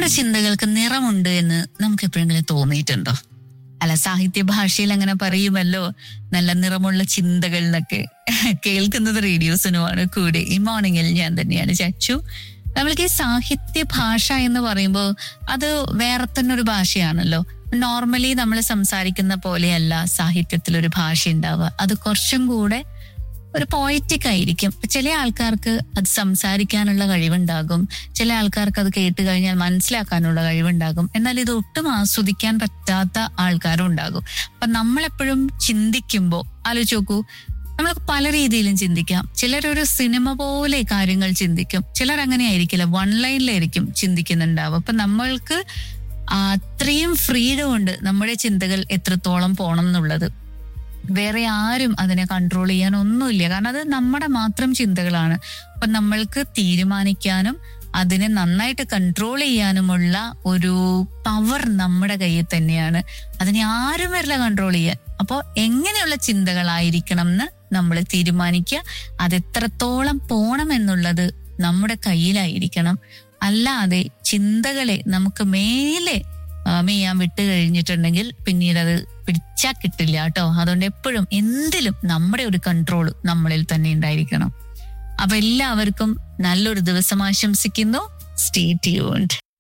നമ്മുടെ ചിന്തകൾക്ക് നിറമുണ്ട് എന്ന് നമുക്ക് എപ്പോഴെങ്കിലും തോന്നിയിട്ടുണ്ടോ അല്ല സാഹിത്യ ഭാഷയിൽ അങ്ങനെ പറയുമല്ലോ നല്ല നിറമുള്ള ചിന്തകൾ എന്നൊക്കെ കേൾക്കുന്നത് റേഡിയോസിനുമാണ് കൂടെ ഈ മോർണിംഗിൽ ഞാൻ തന്നെയാണ് ചച്ചു നമ്മൾക്ക് ഈ സാഹിത്യ ഭാഷ എന്ന് പറയുമ്പോൾ അത് വേറെ തന്നെ ഒരു ഭാഷയാണല്ലോ നോർമലി നമ്മൾ സംസാരിക്കുന്ന പോലെയല്ല സാഹിത്യത്തിലൊരു ഭാഷ ഉണ്ടാവുക അത് കുറച്ചും കൂടെ ഒരു പോയറ്റിക് ആയിരിക്കും ചില ആൾക്കാർക്ക് അത് സംസാരിക്കാനുള്ള കഴിവുണ്ടാകും ചില ആൾക്കാർക്ക് അത് കേട്ട് കഴിഞ്ഞാൽ മനസ്സിലാക്കാനുള്ള കഴിവുണ്ടാകും എന്നാൽ ഇത് ഒട്ടും ആസ്വദിക്കാൻ പറ്റാത്ത ആൾക്കാരും ഉണ്ടാകും അപ്പൊ നമ്മളെപ്പോഴും ചിന്തിക്കുമ്പോൾ ആലോചിച്ച് നോക്കൂ നമ്മൾ പല രീതിയിലും ചിന്തിക്കാം ചിലരൊരു സിനിമ പോലെ കാര്യങ്ങൾ ചിന്തിക്കും ചിലർ അങ്ങനെ ആയിരിക്കില്ല വൺ ലൈനിലായിരിക്കും ചിന്തിക്കുന്നുണ്ടാവും അപ്പൊ നമ്മൾക്ക് അത്രയും ഫ്രീഡം ഉണ്ട് നമ്മുടെ ചിന്തകൾ എത്രത്തോളം പോണം എന്നുള്ളത് വേറെ ആരും അതിനെ കൺട്രോൾ ചെയ്യാൻ ഒന്നുമില്ല കാരണം അത് നമ്മുടെ മാത്രം ചിന്തകളാണ് അപ്പൊ നമ്മൾക്ക് തീരുമാനിക്കാനും അതിനെ നന്നായിട്ട് കൺട്രോൾ ചെയ്യാനുമുള്ള ഒരു പവർ നമ്മുടെ കയ്യിൽ തന്നെയാണ് അതിനെ ആരും വരില്ല കൺട്രോൾ ചെയ്യാൻ അപ്പോൾ എങ്ങനെയുള്ള ചിന്തകളായിരിക്കണം എന്ന് നമ്മൾ തീരുമാനിക്കുക അത് എത്രത്തോളം പോണം എന്നുള്ളത് നമ്മുടെ കയ്യിലായിരിക്കണം അല്ലാതെ ചിന്തകളെ നമുക്ക് മേലെ ആ, മെയ്യാൻ വിട്ട് കഴിഞ്ഞിട്ടുണ്ടെങ്കിൽ പിന്നീട് അത് പിടിച്ചാ കിട്ടില്ല കേട്ടോ അതുകൊണ്ട് എപ്പോഴും എന്തിലും നമ്മുടെ ഒരു കൺട്രോൾ നമ്മളിൽ തന്നെ ഉണ്ടായിരിക്കണം അപ്പൊ എല്ലാവർക്കും നല്ലൊരു ദിവസം ആശംസിക്കുന്നു സ്റ്റേ ട്യൂൺഡ്